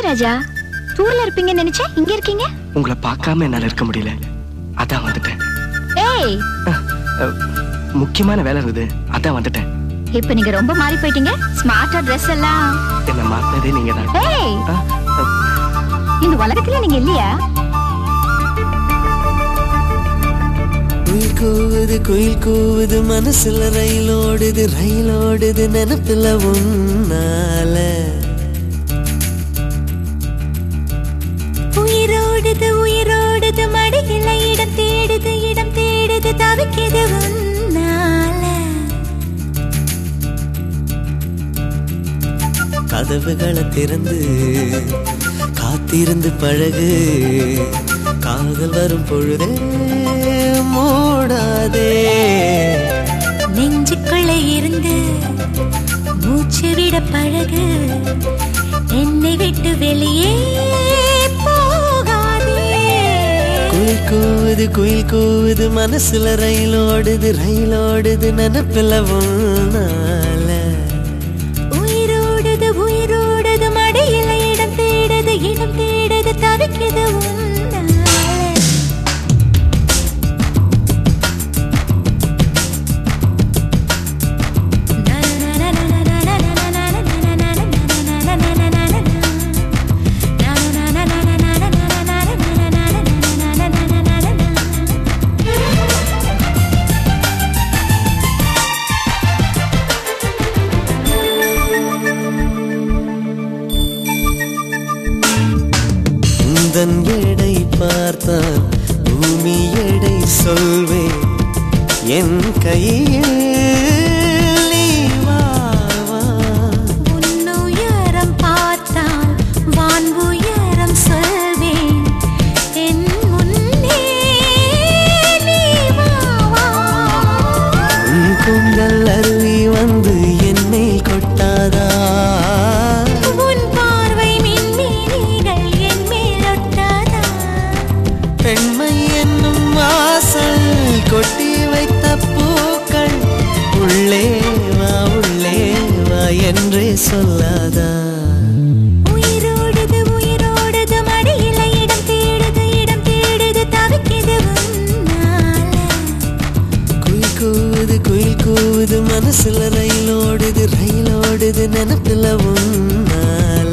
ராஜா டூர்ல இருப்பீங்கன்னு நினைச்சேன் இங்க இருக்கீங்க உங்களை பார்க்காம என்னால இருக்க முடியல அதான் வந்துட்டேன் ஏய் அஹ், முக்கியமான வேலை இருந்தது அதான் வந்துட்டேன் இப்ப நீங்க ரொம்ப மாறி போயிட்டீங்க ஸ்மார்ட்டா ட்ரெஸ் எல்லாம் என்ன மாத்தினதே நீங்க தான் ஏய் இந்த உலகத்துல நீங்க இல்லையா குயில் கூவுது குயில் கூவுது மனசுல ரயில் ஓடுது ரயில் ஓடுது நினப்புல உன்னால உயிரோடுது உயிரோடுது மடியில இடம் தேடுது இடம் தேடுது தவிக்குது உன்னால கதவுகளை திறந்து காத்திருந்து பழகு காதல் வரும் பொழுதே மூடாதே நெஞ்சுக்குள்ள இருந்து மூச்சு விட பழகு என்னை விட்டு வெளியே போகாதே குயில் கூவுது குயில் கூவுது மனசுல ரயில் ஓடுது ரயில் ஓடுது நினப்புல உன்னால உயிரோடுது உயிரோடுது மடியில இடம் தேடுது இடம் தேடுது தவிக்குது உன்னால உந்தன் எடை பார்த்தால் பூமி எடை சொல்வேன் என் கையில் நீ வா, வா. உன்னுயரம் பார்த்தால் வான் உயரம் சொல்வேன் என் முன்னே நீ வா, வா. உன் குண்டல் அருவி வந்து என்னை கொட்டாதா உன் பார்வை மின்மினிகள் என் மேல் ஒட்டாதா? பெண்மை என்னும் வாசல் கொட்டி வைத்த பூக்கள் உள்ளே வா உள்ளே வா என்றே சொல்லாதா உயிரோடுது உயிரோடுது மடியில இடம் தேடுது இடம் தேடுது தவிக்குது உன்னால குயில் கூவுது குயில் கூவுது மனசுல ரயில் ஓடுது ரயில் ஓடுது நினப்புல உன்னால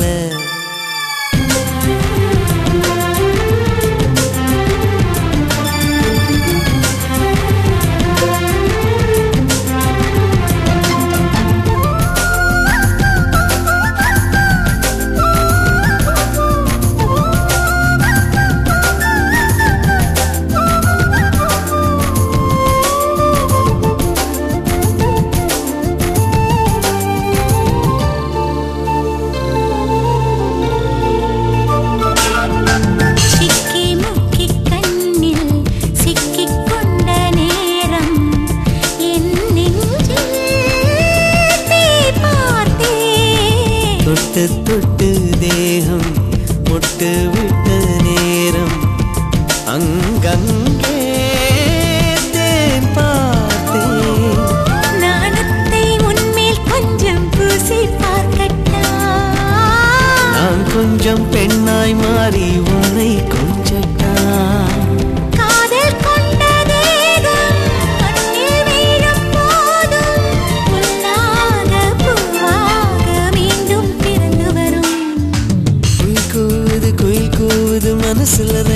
சிக்கி முக்கி கண்ணில் சிக்கிக் கொண்ட நேரம் என் நெஞ்சில் தீ பார்த்தேன் தொட்டு தொட்டு தேகம் முட்டு விட்ட நேரம் அங்கங்கே தேன் பார்த்தேன் நாணத்தை உன்மேல் கொஞ்சம் பூசி பார்க்கட்டா நான் கொஞ்சம் பெண்ணாய் மாறி உன்னை கொஞ்சட்டா காதல் கொண்ட தேகம் மண்ணில் வீழும் போதும் புல்லாக பூவாக மீண்டும் பிறந்து வரும் குயில் கூவுது குயில் கூவுது மனசுல